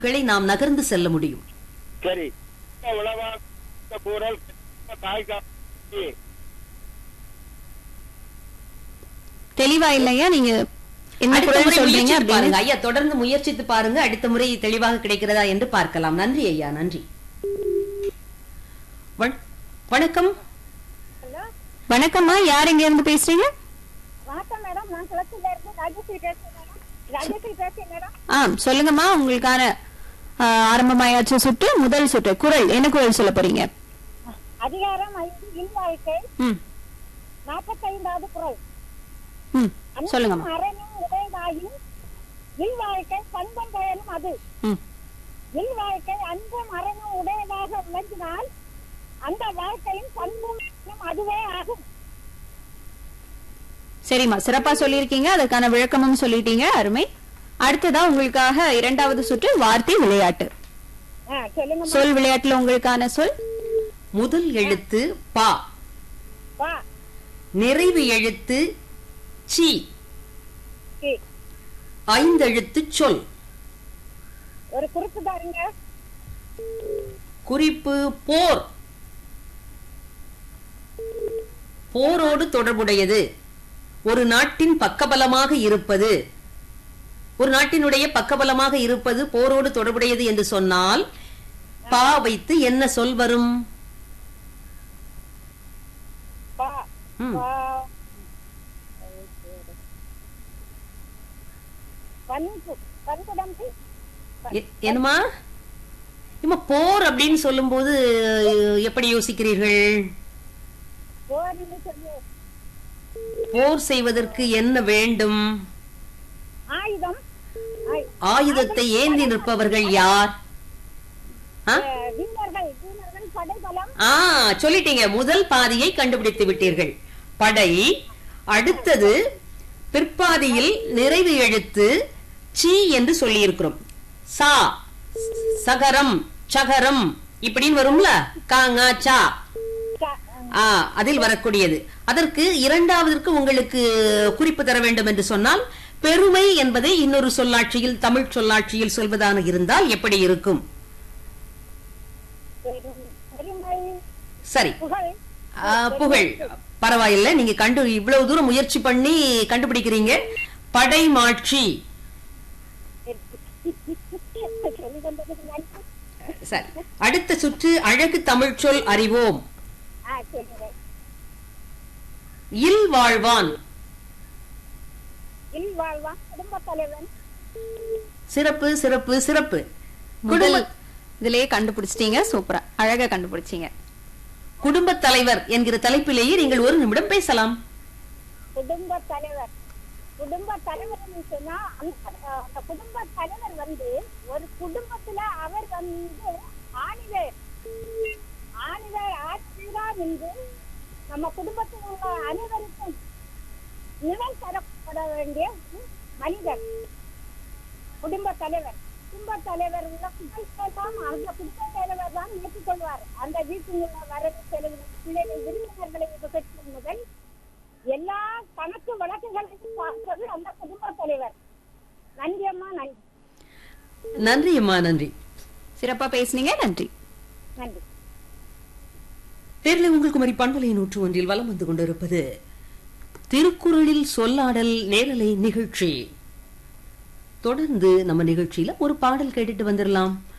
களை நாம் நகர்ந்து செல்ல முடியும் சரி உழவாக்க கூறல் தாய்க்காட்சி தெளிவா இல்லையா நீங்க என்ன அடுத்த குரல் முறை சொல்றீங்க முயற்சித்து அப்படின்னு பாருங்க ஐயா தொடர்ந்து முயற்சித்து பாருங்க அடுத்த முறை தெளிவாக கிடைக்கிறதா என்று பார்க்கலாம் நன்றி ஐயா நன்றி வண- வணக்கம் ஹலோ வணக்கம்மா யார் எங்க இருந்து பேசுறீங்க வணக்கம் மேடம் நான் குளத்துல இருந்து ராஜஸ்ரீ பேசுறேன் மேடம் ராஜஸ்ரீ பேசுறேன் மேடம் ஆ சொல்லுங்கம்மா உங்களுக்கான ஆ, ஆரம்பமாயாச்சு சுட்டு முதல் சுட்டு குரல் என்ன குரல் சொல்ல போறீங்க அதிகாரம் ஐந்து இல் வாழ்க்கை ம் நாற்பத்தைந்தாவது குரல் ம் சொல்லுங்கம்மா அறனும் உடையதாயும் இல் வாழ்க்கை பண்பம் பயனும் அது ம் இல் வாழ்க்கை அன்பும் அறனும் உடையதாக விளங்கினால் அந்த வாழ்க்கையின் பண்பும் பயனும் அதுவே ஆகும் சரிம்மா சிறப்பா சொல்லியிருக்கீங்க அதற்கான விளக்கமும் சொல்லிட்டீங்க அருமை அடுத்ததா உங்களுக்காக இரண்டாவது சுற்று வார்த்தை விளையாட்டு ஆ, சொல்லுங்க சொல் விளையாட்டுல உங்களுக்கான சொல் முதல் எழுத்து பா வா நிறைவு எழுத்து சி சி. ஐந்தெழுத்து சொல் ஒரு குறிப்பு பாருங்க குறிப்பு போர் போரோடு தொடர்புடையது ஒரு நாட்டின் பக்கபலமாக இருப்பது ஒரு நாட்டினுடைய பக்கபலமாக இருப்பது போரோடு தொடர்புடையது என்று சொன்னால் பா வைத்து என்ன சொல் வரும் வா ம். வா பண்பு பண்புடம்பு எ- என்னம்மா இம்மா போர் அப்படின்னு சொல்லும்போது எப்படி யோசிக்கிறீர்கள் போர்னு சொல்லி போர் செய்வதற்கு என்ன வேண்டும் ஆயுதம் ஆய்- ஆயுதத்தை ஏந்தி நிற்பவர்கள் யார் ஆ? அஹ், வீரர்கள் வீரர்கள் படைபலம் ஆ சொல்லிட்டீங்க முதல் பாதியை கண்டுபிடித்து விட்டீர்கள் படை அடுத்தது பிற்பாதியில் நிறைவு எழுத்து சி என்று சொல்லியிருக்கிறோம் சா சகரம் சகரம் இப்படின்னு வரும்ல காங்க சா க- ஆ அதில் வரக்கூடியது அதற்கு இரண்டாவதற்கு உங்களுக்கு குறிப்பு தர வேண்டும் என்று சொன்னால் பெருமை என்பதை இன்னொரு சொல்லாட்சியில் தமிழ் சொல்லாட்சியில் சொல்வதாக இருந்தால் எப்படி இருக்கும் பெரும்- பெருமை சரி புகழ் ஆ, புகழ் பரவாயில்லை நீங்க கண்டு இவ்வளவு தூரம் முயற்சி பண்ணி கண்டுபிடிக்கிறீங்க படை மாட்சி சொல்லிக் கொண்டதுக்கு நன்றி சரி அடுத்த சுற்று அழகு தமிழ் சொல் அறிவோம் ஆ சொல்லுங்க இல் வாழ்வான் இல் வாழ்வான் குடும்ப தலைவன் சிறப்பு சிறப்பு சிறப்பு முதல் குடும்ப இதுலயே கண்டுபிடிச்சிட்டீங்க சூப்பரா அழகா கண்டுபிடிச்சீங்க குடும்பத் தலைவர் என்கிற தலைப்பிலேயே நீங்கள் ஒரு நிமிடம் பேசலாம் குடும்ப தலைவர் குடும்ப தலைவர்னு சொன்னா அந்த அந்த குடும்ப தலைவர் வந்து ஒரு குடும்பத்துல அவர் வந்து ஆணிவேர் ஆணிவேர் ஆட்சியா நின்று நம்ம குடும்பத்தில் உள்ள அனைவருக்கும் நிழல் தரப்பட வேண்டிய ஒரு மனிதர் குடும்ப தலைவர் குடும்ப தலைவர் உள்ள குடும்பத்தான் அந்த குடும்ப தலைவர் தான் ஏற்றுக்கொள்வார் அந்த வீட்டில் உள்ள வரவு செலவு பிள்ளைகள் விருந்தினர்களை பெற்று முதல் எல்லா கணக்கு வழக்குகளையும் பார்ப்பது அந்த குடும்ப தலைவர் நன்றி அம்மா நன்றி நன்றி அம்மா நன்றி சிறப்பா பேசுனீங்க நன்றி நன்றி தேர்தலை உங்கள் குமரி பண்பலை நூற்று ஒன்றில் வலம் வந்து கொண்டிருப்பது திருக்குறளில் சொல்லாடல் நேரலை நிகழ்ச்சி தொடர்ந்து நம்ம நிகழ்ச்சியில ஒரு பாடல் கேட்டுட்டு வந்துடலாம்